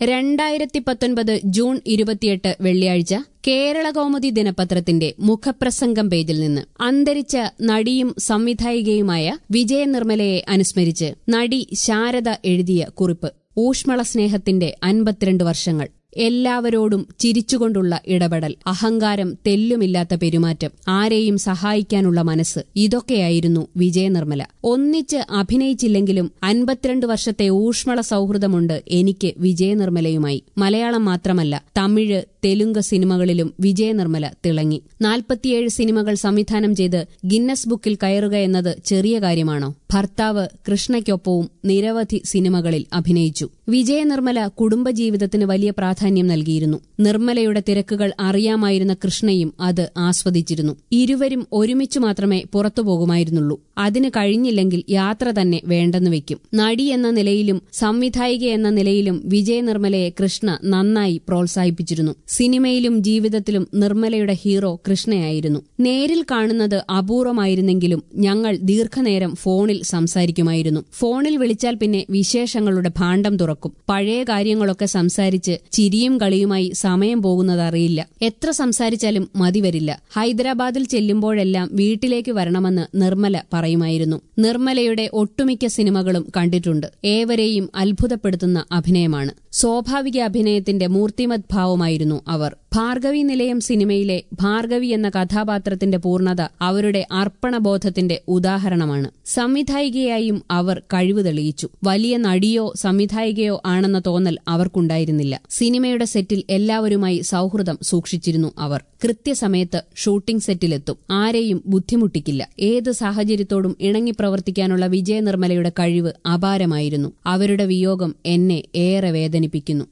രണ്ടായിരത്തി പത്തൊൻപത് ജൂൺ ഇരുപത്തിയെട്ട് വെള്ളിയാഴ്ച കേരള കൗമുദി ദിനപത്രത്തിന്റെ മുഖപ്രസംഗം പേജിൽ നിന്ന് അന്തരിച്ച നടിയും സംവിധായികയുമായ വിജയ നിർമ്മലയെ അനുസ്മരിച്ച് നടി ശാരദ എഴുതിയ കുറിപ്പ് ഊഷ്മള സ്നേഹത്തിന്റെ അൻപത്തിരണ്ട് വർഷങ്ങൾ എല്ലാവരോടും ചിരിച്ചുകൊണ്ടുള്ള ഇടപെടൽ അഹങ്കാരം തെല്ലുമില്ലാത്ത പെരുമാറ്റം ആരെയും സഹായിക്കാനുള്ള മനസ്സ് ഇതൊക്കെയായിരുന്നു വിജയനിർമ്മല ഒന്നിച്ച് അഭിനയിച്ചില്ലെങ്കിലും അൻപത്തിരണ്ട് വർഷത്തെ ഊഷ്മള സൌഹൃദമുണ്ട് എനിക്ക് വിജയനിർമ്മലയുമായി മലയാളം മാത്രമല്ല തമിഴ് തെലുങ്ക് സിനിമകളിലും വിജയനിർമ്മല തിളങ്ങി നാൽപ്പത്തിയേഴ് സിനിമകൾ സംവിധാനം ചെയ്ത് ഗിന്നസ് ബുക്കിൽ കയറുക എന്നത് ചെറിയ കാര്യമാണോ ഭർത്താവ് കൃഷ്ണയ്ക്കൊപ്പവും നിരവധി സിനിമകളിൽ അഭിനയിച്ചു വിജയനിർമ്മല കുടുംബജീവിതത്തിന് വലിയ പ്രാധാന്യം നൽകിയിരുന്നു നിർമ്മലയുടെ തിരക്കുകൾ അറിയാമായിരുന്ന കൃഷ്ണയും അത് ആസ്വദിച്ചിരുന്നു ഇരുവരും ഒരുമിച്ചു മാത്രമേ പുറത്തു പോകുമായിരുന്നുള്ളൂ അതിന് കഴിഞ്ഞില്ലെങ്കിൽ യാത്ര തന്നെ വേണ്ടെന്ന് വെക്കും നടി എന്ന നിലയിലും സംവിധായിക എന്ന നിലയിലും വിജയനിർമ്മലയെ കൃഷ്ണ നന്നായി പ്രോത്സാഹിപ്പിച്ചിരുന്നു സിനിമയിലും ജീവിതത്തിലും നിർമ്മലയുടെ ഹീറോ കൃഷ്ണയായിരുന്നു നേരിൽ കാണുന്നത് അപൂർവമായിരുന്നെങ്കിലും ഞങ്ങൾ ദീർഘനേരം ഫോണിൽ സംസാരിക്കുമായിരുന്നു ഫോണിൽ വിളിച്ചാൽ പിന്നെ വിശേഷങ്ങളുടെ ഭാണ്ഡം തുറക്കും പഴയ കാര്യങ്ങളൊക്കെ സംസാരിച്ച് ചിരിയും കളിയുമായി സമയം പോകുന്നതറിയില്ല എത്ര സംസാരിച്ചാലും മതിവരില്ല ഹൈദരാബാദിൽ ചെല്ലുമ്പോഴെല്ലാം വീട്ടിലേക്ക് വരണമെന്ന് നിർമ്മല പറയുമായിരുന്നു നിർമ്മലയുടെ ഒട്ടുമിക്ക സിനിമകളും കണ്ടിട്ടുണ്ട് ഏവരെയും അത്ഭുതപ്പെടുത്തുന്ന അഭിനയമാണ് സ്വാഭാവിക അഭിനയത്തിന്റെ മൂർത്തിമത് ഭാവമായിരുന്നു അവർ ഭാർഗവി നിലയം സിനിമയിലെ ഭാർഗവി എന്ന കഥാപാത്രത്തിന്റെ പൂർണ്ണത അവരുടെ അർപ്പണബോധത്തിന്റെ ഉദാഹരണമാണ് സംവിധായികയായും അവർ കഴിവ് തെളിയിച്ചു വലിയ നടിയോ സംവിധായികയോ ആണെന്ന തോന്നൽ അവർക്കുണ്ടായിരുന്നില്ല സിനിമയുടെ സെറ്റിൽ എല്ലാവരുമായി സൌഹൃദം സൂക്ഷിച്ചിരുന്നു അവർ കൃത്യസമയത്ത് ഷൂട്ടിംഗ് സെറ്റിലെത്തും ആരെയും ബുദ്ധിമുട്ടിക്കില്ല ഏത് സാഹചര്യത്തോടും ഇണങ്ങി പ്രവർത്തിക്കാനുള്ള വിജയനിർമ്മലയുടെ കഴിവ് അപാരമായിരുന്നു അവരുടെ വിയോഗം എന്നെ ഏറെ വേദനിപ്പിക്കുന്നു